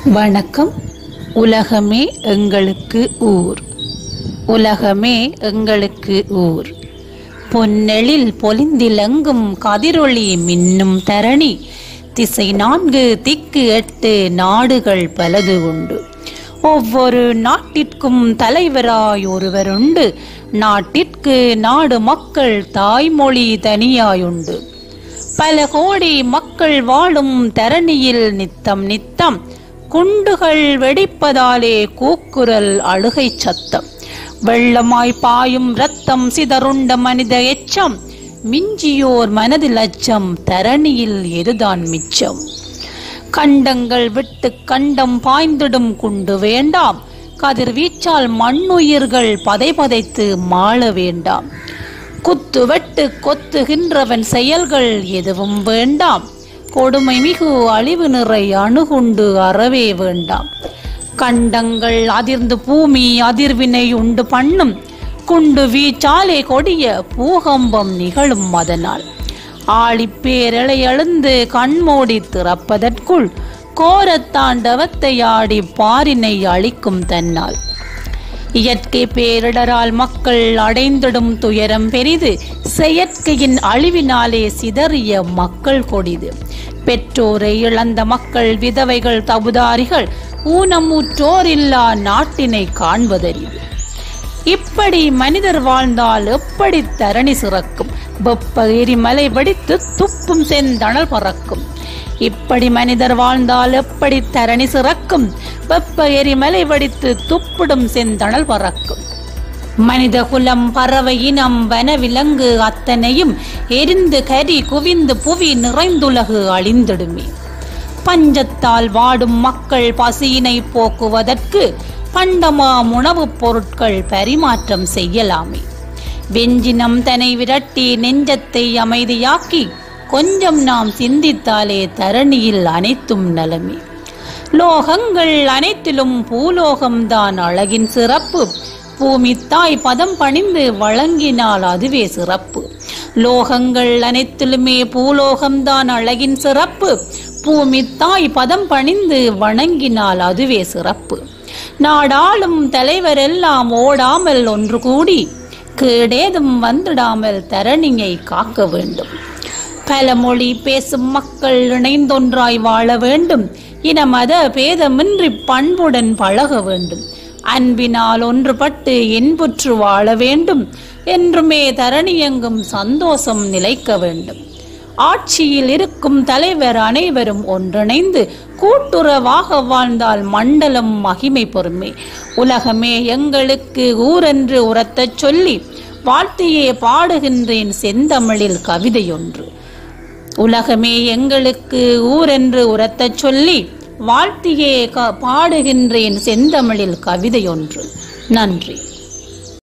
வணக்கம் உலகமே எங்களுக்கு ஊர் உலகமே எங்களுக்கு ஊர் பொன்னெழில் பொலிந்திலெங்கும் கதிரொளி மின்னும் தரணி திசை நான்கு திக்கு எட்டு நாடுகள் பலது உண்டு ஒவ்வொரு நாட்டிற்கும் தலைவராய் ஒருவருண்டு நாட்டிற்கு நாடு மக்கள் தாய்மொழி தனியாயுண்டு பல கோடி மக்கள் வாழும் தரணியில் நித்தம் நித்தம் குண்டுகள் வெடிப்பதாலே கூக்குரல் அழுகை சத்தம் வெள்ளமாய் பாயும் ரத்தம் சிதறுண்ட மனித எச்சம் மிஞ்சியோர் மனதில் அச்சம் தரணியில் எதுதான் மிச்சம் கண்டங்கள் விட்டு கண்டம் பாய்ந்திடும் குண்டு வேண்டாம் கதிர்வீச்சால் மண்ணுயிர்கள் பதைபதைத்து மாள வேண்டாம் குத்து வெட்டு கொத்துகின்றவன் செயல்கள் எதுவும் வேண்டாம் கொடுமை மிகு அழிவு நிறை அணுகுண்டு அறவே வேண்டாம் கண்டங்கள் அதிர்ந்து பூமி அதிர்வினை உண்டு பண்ணும் குண்டு வீச்சாலே கொடிய பூகம்பம் நிகழும் அதனால் ஆழிப்பேரலை எழுந்து கண்மூடி திறப்பதற்குள் கோரத்தாண்டவத்தை ஆடி பாரினை அழிக்கும் தன்னால் இயற்கை பேரிடரால் மக்கள் அடைந்திடும் துயரம் பெரிது செயற்கையின் அழிவினாலே சிதறிய மக்கள் கொடிது பெற்றோரை இழந்த மக்கள் விதவைகள் தபுதாரிகள் ஊனமுற்றோர் இல்லா நாட்டினை காண்பதறிது இப்படி மனிதர் வாழ்ந்தால் எப்படி தரணி சிறக்கும் வெப்ப எரிமலை வெடித்து துப்பும் செந்தணல் பறக்கும் இப்படி மனிதர் வாழ்ந்தால் எப்படி தரணி சிறக்கும் வெப்ப எரிமலை வெடித்து துப்பிடும் செந்தணல் பறக்கும் மனித குலம் பறவை இனம் வனவிலங்கு அத்தனையும் எரிந்து கரி குவிந்து புவி நிறைந்துலகு அழிந்திடுமே பஞ்சத்தால் வாடும் மக்கள் பசியினை போக்குவதற்கு பண்டமாம் உணவுப் பொருட்கள் பரிமாற்றம் செய்யலாமே வெஞ்சினம் தனை விரட்டி நெஞ்சத்தை அமைதியாக்கி கொஞ்சம் நாம் சிந்தித்தாலே தரணியில் அனைத்தும் நலமே லோகங்கள் அனைத்திலும் பூலோகம்தான் அழகின் சிறப்பு பூமி தாய் பதம் பணிந்து வழங்கினால் அதுவே சிறப்பு லோகங்கள் அனைத்திலுமே பூலோகம்தான் அழகின் சிறப்பு பூமி தாய் பதம் பணிந்து வணங்கினால் அதுவே சிறப்பு நாடாளும் தலைவரெல்லாம் ஓடாமல் ஒன்று கூடி கேடேதும் வந்துடாமல் தரணியை காக்க வேண்டும் பல மொழி பேசும் மக்கள் இணைந்தொன்றாய் வாழ வேண்டும் இன மத பேதமின்றி பண்புடன் பழக வேண்டும் அன்பினால் ஒன்றுபட்டு இன்புற்று வாழ வேண்டும் என்றுமே தரணியெங்கும் சந்தோஷம் நிலைக்க வேண்டும் ஆட்சியில் இருக்கும் தலைவர் அனைவரும் ஒன்றிணைந்து கூட்டுறவாக வாழ்ந்தால் மண்டலம் மகிமை பொறுமை உலகமே எங்களுக்கு ஊரென்று உரத்தச் சொல்லி வாழ்த்தியே பாடுகின்றேன் செந்தமிழில் கவிதையொன்று உலகமே எங்களுக்கு ஊரென்று உரத்தச் சொல்லி வாழ்த்தியே க- பாடுகின்றேன் செந்தமிழில் கவிதையொன்று நன்றி